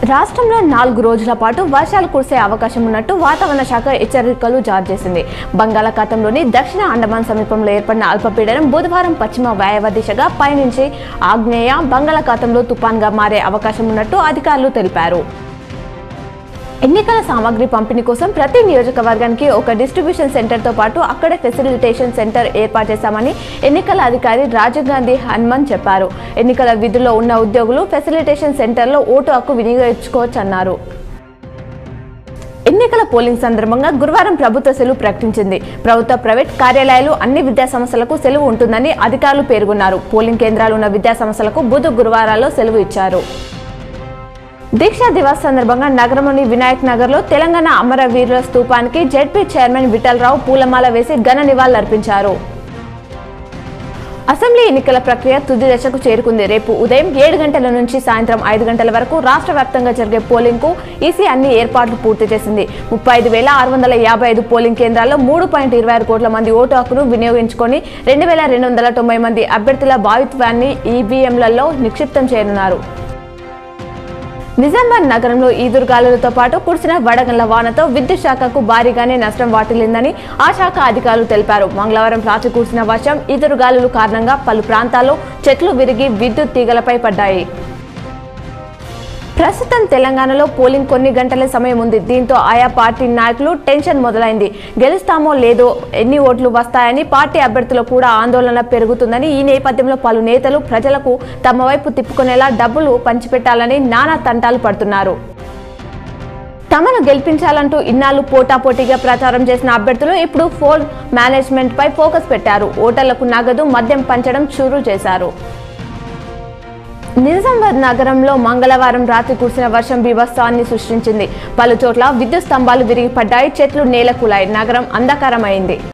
రాష్ట్రంలో నాలుగు రోజుల పాటు వర్షాలు కురిసే అవకాశం ఉన్నట్టు వాతావరణ శాఖ హెచ్చరికలు జారీ చేసింది బంగాళాఖాతంలోని దక్షిణ అండమాన్ సమీపంలో ఏర్పడిన అల్పపీడనం బుధవారం పశ్చిమ వాయవ్య దిశగా పయనించి ఆగ్నేయ బంగాళాఖాతంలో తుపాన్గా మారే అవకాశం ఉన్నట్టు అధికారులు తెలిపారు ఎన్నికల సామాగ్రి పంపిణీ కోసం ప్రతి నియోజకవర్గానికి ఒక డిస్ట్రిబ్యూషన్ సెంటర్తో పాటు అక్కడే ఫెసిలిటేషన్ సెంటర్ ఏర్పాటు చేశామని ఎన్నికల అధికారి రాజీవ్ గాంధీ హనుమన్ చెప్పారు ఎన్నికల విధుల్లో ఉన్న ఉద్యోగులు ఫెసిలిటేషన్ సెంటర్లో ఓటు హక్కు వినియోగించుకోవచ్చన్నారు ఎన్నికల పోలింగ్ సందర్భంగా గురువారం ప్రభుత్వ సెలవు ప్రకటించింది ప్రభుత్వ ప్రైవేట్ కార్యాలయాలు అన్ని విద్యా సంస్థలకు సెలవు ఉంటుందని అధికారులు పేర్కొన్నారు పోలింగ్ కేంద్రాలు ఉన్న విద్యా సంస్థలకు బుధ గురువారాల్లో సెలవు ఇచ్చారు దీక్షా దివాస్ సందర్భంగా నగరంలోని వినాయక్ నగర్ లో తెలంగాణ అమరవీరుల స్తూపానికి జెడ్పీ చైర్మన్ విఠలరావు పూలమాల వేసి ఘన నివాళులర్పించారు అసెంబ్లీ ఎన్నికల ప్రక్రియ తుది దశకు చేరుకుంది రేపు ఉదయం ఏడు గంటల నుంచి సాయంత్రం ఐదు గంటల వరకు రాష్ట్ర వ్యాప్తంగా జరిగే పోలింగ్ కు ఈసీ అన్ని ఏర్పాట్లు పూర్తి చేసింది ముప్పై ఐదు వేల ఆరు వందల యాభై ఐదు పోలింగ్ కేంద్రాల్లో మూడు పాయింట్ ఇరవై ఆరు కోట్ల మంది ఓటు హక్కును వినియోగించుకొని రెండు వేల రెండు వందల తొంభై మంది అభ్యర్థుల భావిత్వాన్ని ఈవీఎంలలో నిక్షిప్తం చేయనున్నారు నిజామాబాద్ నగరంలో ఈదురుగాలులతో పాటు కురిసిన వడగండ్ల వానతో విద్యుత్ శాఖకు భారీగానే నష్టం వాటిల్లిందని ఆ శాఖ అధికారులు తెలిపారు మంగళవారం రాత్రి కురిసిన వర్షం ఈదురుగాలుల కారణంగా పలు ప్రాంతాల్లో చెట్లు విరిగి విద్యుత్ తీగలపై పడ్డాయి ప్రస్తుతం తెలంగాణలో పోలింగ్ కొన్ని గంటల సమయం ఉంది దీంతో ఆయా పార్టీ నాయకులు టెన్షన్ మొదలైంది గెలుస్తామో లేదో ఎన్ని ఓట్లు వస్తాయని పార్టీ అభ్యర్థులు కూడా ఆందోళన పెరుగుతుందని ఈ నేపథ్యంలో పలు నేతలు ప్రజలకు తమ వైపు తిప్పుకునేలా డబ్బులు పంచిపెట్టాలని నానా తంటాలు పడుతున్నారు తమను గెలిపించాలంటూ ఇన్నాళ్లు పోటాపోటీగా ప్రచారం చేసిన అభ్యర్థులు ఇప్పుడు ఫోన్ మేనేజ్మెంట్ పై ఫోకస్ పెట్టారు ఓటర్లకు నగదు మద్యం పంచడం షురూ చేశారు నిజామాబాద్ నగరంలో మంగళవారం రాత్రి కురిసిన వర్షం బీభత్సాన్ని సృష్టించింది పలు చోట్ల విద్యుత్ స్తంభాలు విరిగి పడ్డాయి చెట్లు నేలకూలాయి నగరం అంధకారమైంది